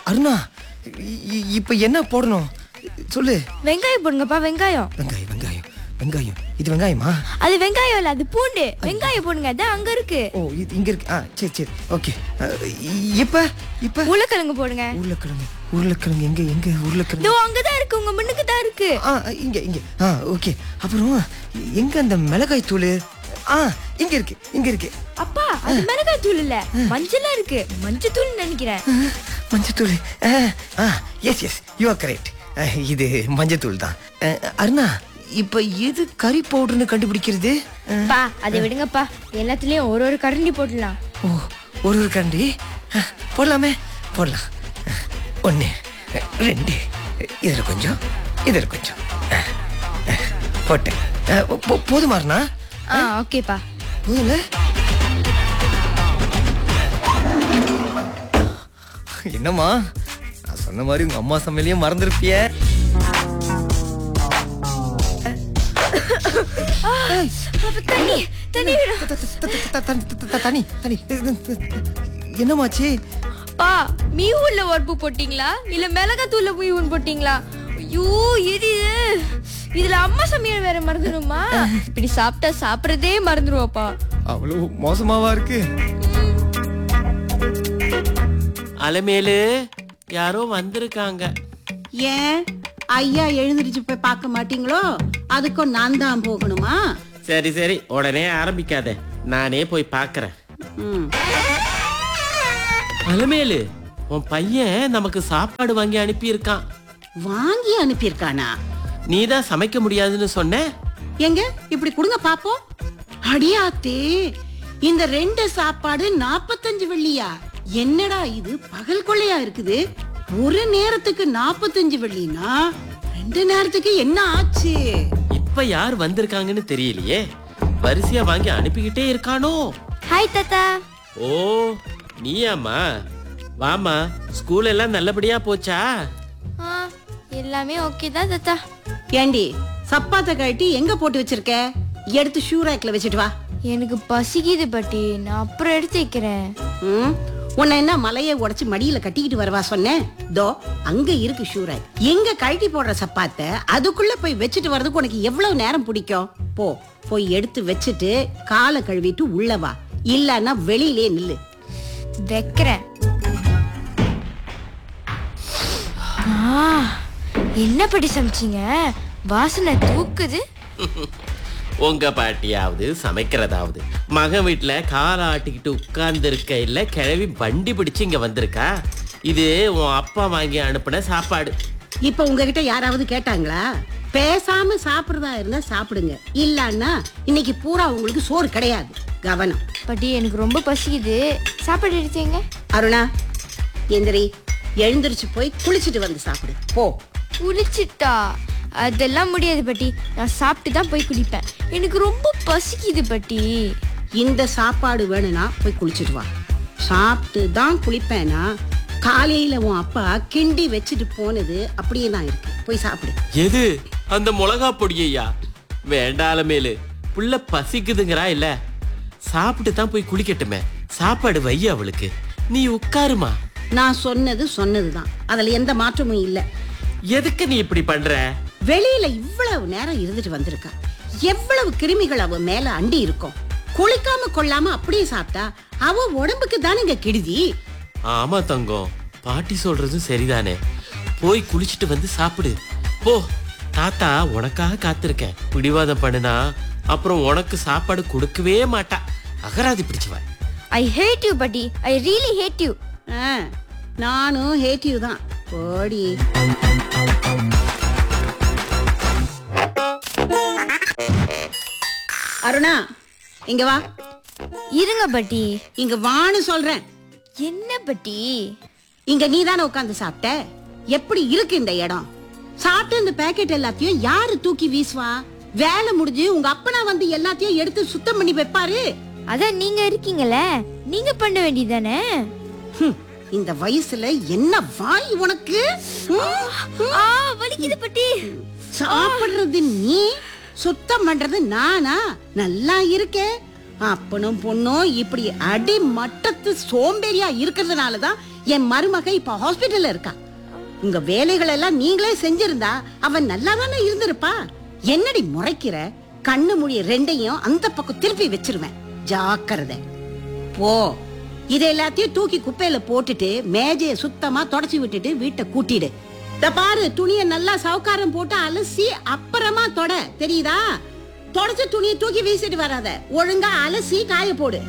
அருணா இ- இ- இப்ப என்ன போடணும் சொல்லு வெங்காயம் போடுங்கப்பா வெங்காயம் வெங்காயம் வெங்காயம் வெங்காயம் இது வெங்காயமா அது வெங்காயம் இல்ல அது பூண்டு வெங்காயம் போடுங்க அதான் அங்க இருக்கு ஓ இது இங்க இருக்கு ஆ சரி சரி ஓகே இப்ப இப்ப உருளைக்கிழங்கு போடுங்க உருளைக்கிழங்கு உருளைக்கிழங்கு எங்க எங்க இதோ உருளைக்கிழங்கு அங்கதான் இருக்கு உங்க முன்னுக்கு தான் இருக்கு ஆ இங்க இங்க ஆ ஓகே அப்புறம் எங்க அந்த மிளகாய் தூள் ஆ இங்க இருக்கு இங்க இருக்கு அப்பா அது மிளகாய் தூள் இல்ல மஞ்சளா இருக்கு மஞ்சள் தூள் நினைக்கிறேன் மஞ்சத்தூள் ஆ yes yes you are correct இது மஞ்சத்தூள் தான் அஹ், அருணா இப்ப எது கறி பவுடர்னு கண்டுபிடிக்கிறது அஹ், பா அதை விடுங்கப்பா எல்லாத்துலயும் ஒரு ஒரு கரண்டி போடலாம் ஓ ஒரு ஒரு கண்டி அஹ், போடலாமே போடலாம் அஹ், ஒண்ணு அஹ், ரெண்டு அஹ், இதுல கொஞ்சம் இதுல கொஞ்சம் அஹ், அஹ், போட்டேன் அஹ், போ- போதுமா அருணா ஆ ஓகேப்பா போதும்ல என்னம்மா நான் சொன்ன மாதிரி உங்க அம்மா சமையலையும் மறந்துருப்பிய அப்ப தண்ணி தண்ணி விடு. தனி தனி என்னமாச்சு பா மீ உள்ள உரப்பு போட்டீங்களா இல்ல மிளகாய் தூள்ல மீ உன் போட்டீங்களா ஐயோ இது இதுல அம்மா சமையல் வேற மறந்துடுமா இப்படி சாப்பிட்டா சாப்பிடுறதே மறந்துடுவாப்பா அவ்வளவு மோசமாவா இருக்கு அலமேலு யாரோ வந்திருக்காங்க ஏன் ஐயா எழுந்திருச்சு போய் பார்க்க மாட்டீங்களோ அதுக்கும் நான் தான் போகணுமா சரி சரி உடனே ஆரம்பிக்காத நானே போய் பார்க்கறேன் ம். அலமேலு உன் பையன் நமக்கு சாப்பாடு வாங்கி அனுப்பியிருக்கான் வாங்கி அனுப்பியிருக்கானா நீ தான் சமைக்க முடியாதுன்னு சொன்ன எங்க இப்படி கொடுங்க பாப்போம் அடியாத்தே இந்த ரெண்டு சாப்பாடு நாப்பத்தஞ்சு வெள்ளியா என்னடா இது பகல் கொள்ளையா இருக்குது ஒரு நேரத்துக்கு நாப்பத்தஞ்சு வெள்ளினா ரெண்டு நேரத்துக்கு என்ன ஆச்சு இப்ப யார் வந்திருக்காங்கன்னு தெரியலையே வரிசையா வாங்கி அனுப்பிக்கிட்டே இருக்கானோ ஹாய் தாத்தா ஓ நீயாம்மா வாமா ஸ்கூல் எல்லாம் நல்லபடியா போச்சா ஆ, எல்லாமே ஓகே தான் தாத்தா ஏண்டி சப்பாத்த கழட்டி எங்க போட்டு வச்சிருக்க எடுத்து ஷூ ரேக்ல வச்சுட்டு வா எனக்கு பசிக்குது பாட்டி நான் அப்புறம் எடுத்து வைக்கிறேன் ம்? உன்னை என்ன மலையை உடைச்சு மடியில கட்டிக்கிட்டு வரவா சொன்னேன் தோ அங்க இருக்கு ஷூ ரேக் எங்க கழட்டி போடுற சப்பாத்த அதுக்குள்ள போய் வச்சுட்டு வர்றதுக்கு உனக்கு எவ்வளவு நேரம் பிடிக்கும் போ போய் எடுத்து வச்சுட்டு காலை கழுவிட்டு உள்ள வா இல்லன்னா வெளியிலே நில்லு வைக்கிறேன் ஆ, என்ன படி சமைச்சீங்க வாசனை தூக்குது உங்க பாட்டியாவது சமைக்கிறதாவது மகன் வீட்டுல காலை ஆட்டிக்கிட்டு உட்கார்ந்து இருக்க இல்ல கிழவி வண்டி பிடிச்சு இங்க வந்திருக்கா இது உன் அப்பா வாங்கி அனுப்பின சாப்பாடு இப்ப உங்ககிட்ட யாராவது கேட்டாங்களா பேசாம சாப்பிடுறதா இருந்தா சாப்பிடுங்க இல்லன்னா இன்னைக்கு பூரா உங்களுக்கு சோறு கிடையாது கவனம் பாட்டி எனக்கு ரொம்ப பசிக்குது சாப்பாடு எடுத்தீங்க அருணா எந்திரி எழுந்திருச்சு போய் குளிச்சுட்டு வந்து சாப்பிடு போ குளிச்சிட்டா அதெல்லாம் முடியாது பாட்டி நான் சாப்பிட்டு தான் போய் குடிப்பேன் எனக்கு ரொம்ப பசிக்குது பாட்டி இந்த சாப்பாடு வேணும்னா போய் குளிச்சுட்டு வா சாப்பிட்டு தான் குளிப்பேனா காலையில உன் அப்பா கிண்டி வச்சுட்டு போனது அப்படியே தான் இருக்கு போய் சாப்பிடு எது அந்த மிளகா பொடியையா வேண்டால மேலு புள்ள பசிக்குதுங்கிறா இல்ல சாப்பிட்டு தான் போய் குளிக்கட்டுமே சாப்பாடு வை அவளுக்கு நீ உட்காருமா நான் சொன்னது சொன்னதுதான் அதுல எந்த மாற்றமும் இல்ல எதுக்கு நீ இப்படி பண்ற வெளியில இவ்வளவு நேரம் இருந்துட்டு வந்திருக்கா எவ்வளவு கிருமிகள் அவ மேல அண்டி இருக்கும் குளிக்காம கொள்ளாம அப்படியே சாப்பிட்டா அவ உடம்புக்கு தானேங்க கெடுதி ஆமா தங்கம் பாட்டி சொல்றதும் சரிதானே போய் குளிச்சுட்டு வந்து சாப்பிடு போ தாத்தா உனக்காக காத்திருக்கேன் பிடிவாதம் பண்ணுனா அப்புறம் உனக்கு சாப்பாடு கொடுக்கவே மாட்டா அகராதி பிடிச்சவ ஐ ஹேட் யூ பாட்டி ஐ ரியலி ஹேட் யூ ஆ, நானும் ஹேட்டிவ் தான் போடி அருணா இங்க வா இருங்க பாட்டி இங்க வான்னு சொல்றேன் என்ன பாட்டி இங்க நீ தானே உட்காந்து சாப்பிட்ட எப்படி இருக்கு இந்த இடம் சாப்பிட்டு இந்த பேக்கெட் எல்லாத்தையும் யாரு தூக்கி வீசுவா வேலை முடிஞ்சு உங்க அப்பனா வந்து எல்லாத்தையும் எடுத்து சுத்தம் பண்ணி வைப்பாரு அதான் நீங்க இருக்கீங்களே நீங்க பண்ண வேண்டியதானே ஹம், இந்த வயசுல என்ன வாய் உனக்கு ஹம், ஹம். ஆ வலிக்குது பாட்டி சாப்பிடுறது நீ சுத்தம் பண்றது நானா நல்லா இருக்கே அப்பனும் பொண்ணும் இப்படி அடி மட்டத்து சோம்பேறியா இருக்கிறதுனால தான் என் மருமக இப்ப ஹாஸ்பிட்டல்ல இருக்கா உங்க வேலைகள் எல்லாம் நீங்களே செஞ்சிருந்தா அவன் நல்லா தானே இருந்திருப்பா என்னடி முறைக்கிற கண்ணு மொழி ரெண்டையும் அந்த பக்கம் திருப்பி வச்சிருவேன் ஜாக்கிரதை போ இத எல்லாத்தையும் தூக்கி குப்பையில போட்டுட்டு மேஜைய சுத்தமா தொடச்சி விட்டுட்டு வீட்டை கூட்டிடு இத பாரு துணிய நல்லா சவுக்காரம் போட்டு அலசி அப்புறமா தொட தெரியுதா தொடச்ச துணியை தூக்கி வீசிட்டு வராத ஒழுங்கா அலசி காய போடு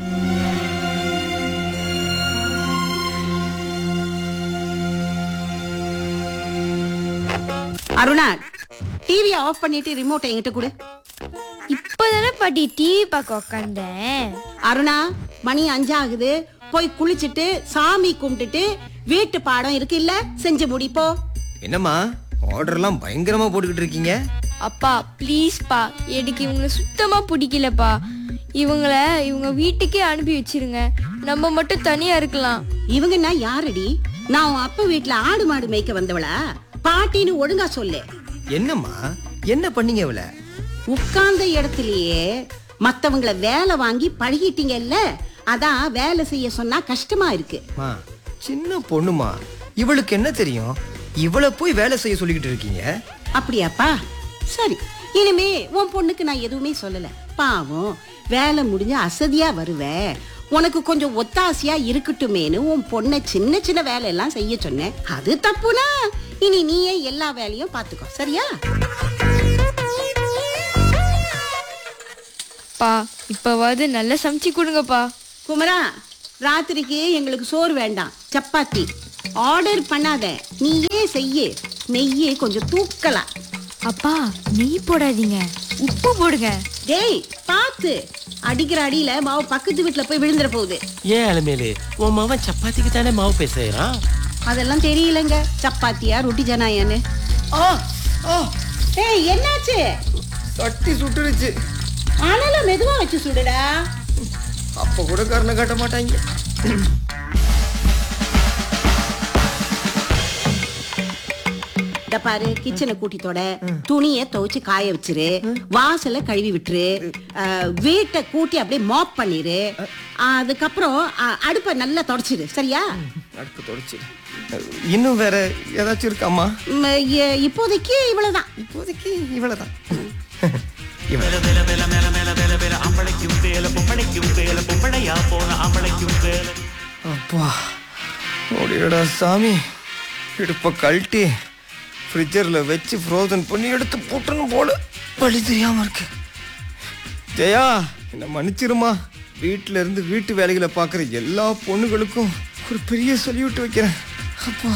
அருணா டிவி ஆஃப் பண்ணிட்டு ரிமோட்டை என்கிட்ட கொடு இப்பதானே பாட்டி டிவி பார்க்க உக்காந்தேன் அருணா மணி அஞ்சாகுது போய் குளிச்சிட்டு சாமி கும்பிட்டுட்டு வீட்டு பாடம் இருக்கு இல்ல செஞ்சு முடிப்போ என்னம்மா ஆர்டர்லாம் பயங்கரமா போட்டுக்கிட்டு இருக்கீங்க அப்பா ப்ளீஸ் பா எனக்கு இவங்களை சுத்தமா பிடிக்கலப்பா இவங்கள இவங்க வீட்டுக்கே அனுப்பி வச்சிருங்க நம்ம மட்டும் தனியா இருக்கலாம் இவங்கன்னா யாரடி நான் உன் அப்பா வீட்டுல ஆடு மாடு மேய்க்க வந்தவளா பாட்டின்னு ஒழுங்கா சொல்லு என்னம்மா என்ன பண்ணீங்க இவள உட்கார்ந்த இடத்துலயே மத்தவங்கள வேலை வாங்கி பழகிட்டீங்கல்ல அதான் வேலை செய்ய சொன்னா கஷ்டமா இருக்கு மா சின்ன பொண்ணுமா இவளுக்கு என்ன தெரியும் இவளை போய் வேலை செய்ய சொல்லிக்கிட்டு இருக்கீங்க அப்படியாப்பா சரி இனிமே உன் பொண்ணுக்கு நான் எதுவுமே சொல்லல பாவம் வேலை முடிஞ்சு அசதியா வருவ உனக்கு கொஞ்சம் ஒத்தாசையா இருக்கட்டுமேனு உன் பொண்ணை சின்ன சின்ன வேலை எல்லாம் செய்ய சொன்னேன் அது தப்புனா இனி நீயே எல்லா வேலையும் பாத்துக்கோ சரியா பா இப்பவாவது நல்லா சமைச்சு கொடுங்கப்பா குமரா ராத்திரிக்கு எங்களுக்கு சோறு வேண்டாம் சப்பாத்தி ஆர்டர் பண்ணாத நீயே செய்யு நெய்யே கொஞ்சம் தூக்கலாம் அப்பா நெய் போடாதீங்க உப்பு போடுங்க டேய் பார்த்து அடிக்கிற அடியில மாவு பக்கத்து வீட்டுல போய் விழுந்துற போகுது ஏன் அலமேலு உன் மவன் சப்பாத்திக்கு தானே மாவு பேசுறான் அதெல்லாம் தெரியலங்க சப்பாத்தியா ரொட்டி ஜனாயான்னு ஆ ஆ ஏய் என்னாச்சு தட்டி சுட்டுருச்சு ஆனாலும் மெதுவா வச்சு சுடுடா அப்ப கூட கருணை காட்ட மாட்டாங்க இந்த பாரு கிச்சனை கூட்டித்தோட துணிய துவைச்சு காய வச்சிரு வாசல கழுவி விட்டுரு அஹ், வீட்டை கூட்டி அப்படியே மாப் பண்ணிரு அதுக்கப்புறம் அஹ், அடுப்பை நல்லா தொடச்சிரு சரியா அடுப்பு தொடச்சு இன்னும் வேற ஏதாச்சும் இருக்காம்மா ம், இ- இப்போதைக்கு இவ்வளவுதான் இப்போதைக்கு இவ்வளவுதான் இவ்வளவு அப்பா ஓடிடா சாமி இடுப்ப கழட்டி ஃப்ரிட்ஜரில் வச்சு ஃப்ரோசன் பண்ணி எடுத்து போட்டணும் போல வழி தெரியாம இருக்கு ஜெயா என்னை மன்னிச்சிருமா வீட்டில இருந்து வீட்டு வேலைகளை பார்க்குற எல்லா பொண்ணுகளுக்கும் ஒரு பெரிய சொல்லிவிட்டு வைக்கிறேன் அப்பா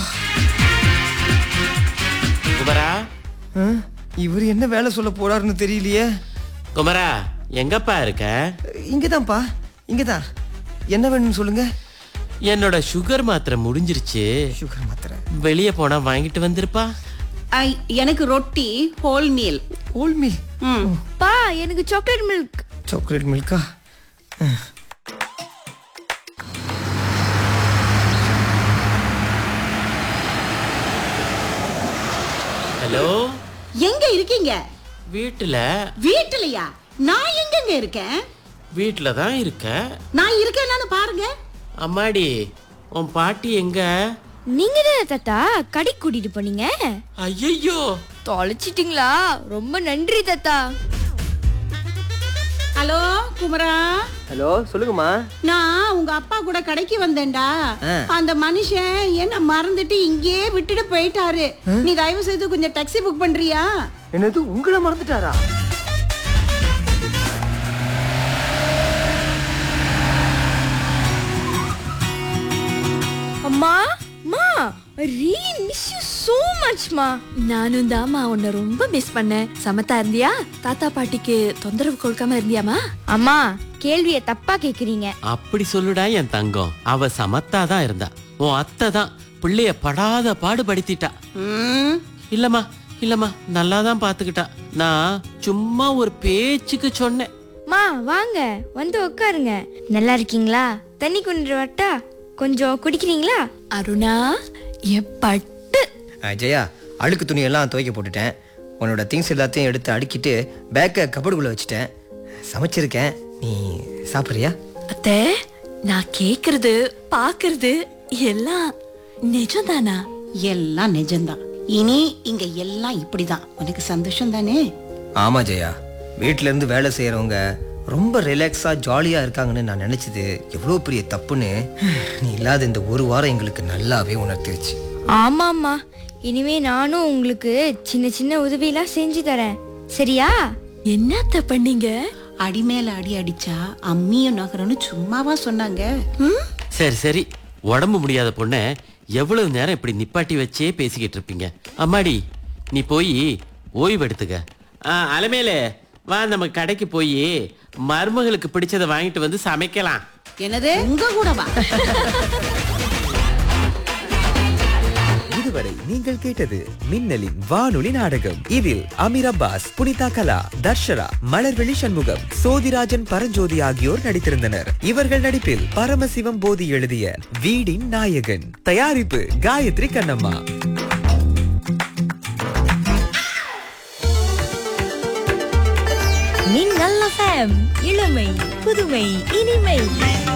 குமரா ஆ? இவர் என்ன வேலை சொல்ல போறாருன்னு தெரியலையே குமரா எங்கப்பா இருக்க இங்கதான்ப்பா இங்கதான் என்ன வேணும்னு சொல்லுங்க என்னோட சுகர் மாத்திரை முடிஞ்சிருச்சு சுகர் மாத்திரை வெளியே போனா வாங்கிட்டு வந்திருப்பா ஐ, எனக்கு ரொட்டி ஹோல் மீல் ஓல் மீல் ம் பா எனக்கு சாக்லேட் மில்க் சாக்லேட் மில்கா ஹலோ எங்க இருக்கீங்க வீட்டுல வீட்டுலயா நான் எங்கங்க இருக்கேன் வீட்டுல தான் இருக்க நான் இருக்கேன்னு பாருங்க அம்மாடி உன் பாட்டி எங்க நீங்க தானே தாத்தா கடைக்கு கூட்டிட்டு போனீங்க ஐயோ தொலைச்சிட்டீங்களா ரொம்ப நன்றி தாத்தா ஹலோ குமரா ஹலோ சொல்லுங்கம்மா நான் உங்க அப்பா கூட கடைக்கு வந்தேன்டா ஆ. அந்த மனுஷன் என்ன மறந்துட்டு இங்கேயே விட்டுட்டு போயிட்டாரு நீ தயவு செய்து கொஞ்சம் டாக்ஸி புக் பண்றியா என்னது உங்களை மறந்துட்டாரா அம்மா அம்மா really miss you so much மா நானும் தாம்மா உன்னை ரொம்ப மிஸ் பண்ணேன் சமத்தா இருந்தியா தாத்தா பாட்டிக்கு தொந்தரவு கொடுக்காம இருந்தியாமா அம்மா கேள்விய தப்பா கேக்குறீங்க அப்படி சொல்லுடா என் தங்கம் அவ சமத்தா தான் இருந்தா உன் அத்தை தான் பிள்ளைய படாத பாடுபடுத்திட்டா ம், இல்லம்மா இல்லம்மா நல்லா தான் பாத்துக்கிட்டா நான் சும்மா ஒரு பேச்சுக்கு சொன்னேன் மா வாங்க வந்து உட்காருங்க நல்லா இருக்கீங்களா தண்ணி கொண்டு வரட்டா கொஞ்சம் குடிக்கிறீங்களா அருணா என் பட்டு ஆ, ஜெயா அழுக்கு துணியெல்லாம் துவைக்க போட்டுட்டேன் உன்னோட திங்ஸ் எல்லாத்தையும் எடுத்து அடுக்கிட்டு பேக்கை கபடுக்குள்ளே வச்சுட்டேன் சமைச்சிருக்கேன் நீ சாப்பிடுறியா அத்தை நான் கேக்குறது பாக்குறது எல்லாம் நிஜம்தானா எல்லாம் நிஜம்தான் இனி இங்க எல்லாம் இப்படிதான் உனக்கு சந்தோஷம் தானே ஆமா ஜெயா வீட்ல இருந்து வேலை செய்யறவங்க ரொம்ப ரிலாக்ஸா ஜாலியா இருக்காங்கன்னு நான் நினைச்சது எவ்வளவு பெரிய தப்புன்னு நீ இல்லாத இந்த ஒரு வாரம் எங்களுக்கு நல்லாவே உணர்த்திருச்சு ஆமாம்மா இனிமே நானும் உங்களுக்கு சின்ன சின்ன உதவியெல்லாம் செஞ்சு தரேன் சரியா என்னத்த பண்ணீங்க அடி மேல அடி அடிச்சா அம்மியும் நகரம்னு சும்மாவா சொன்னாங்க ம்? சரி சரி உடம்பு முடியாத பொண்ண எவ்வளவு நேரம் இப்படி நிப்பாட்டி வச்சே பேசிக்கிட்டு இருப்பீங்க அம்மாடி நீ போய் ஓய்வு எடுத்துக்க ஆ, அலமேலு வா நம்ம கடைக்கு போய் மருமகளுக்கு பிடிச்சதை வாங்கிட்டு வந்து சமைக்கலாம் என்னது உங்க கூட வா இதுவரை நீங்கள் கேட்டது மின்னலின் வானொலி நாடகம் இதில் அமீர் அப்பாஸ் புனிதா கலா தர்ஷரா மலர்விழி சண்முகம் சோதிராஜன் பரஞ்சோதி ஆகியோர் நடித்திருந்தனர் இவர்கள் நடிப்பில் பரமசிவம் போதி எழுதிய வீடின் நாயகன் தயாரிப்பு காயத்ரி கண்ணம்மா மின்னல் எஃப்எம் இளமை புதுமை இனிமை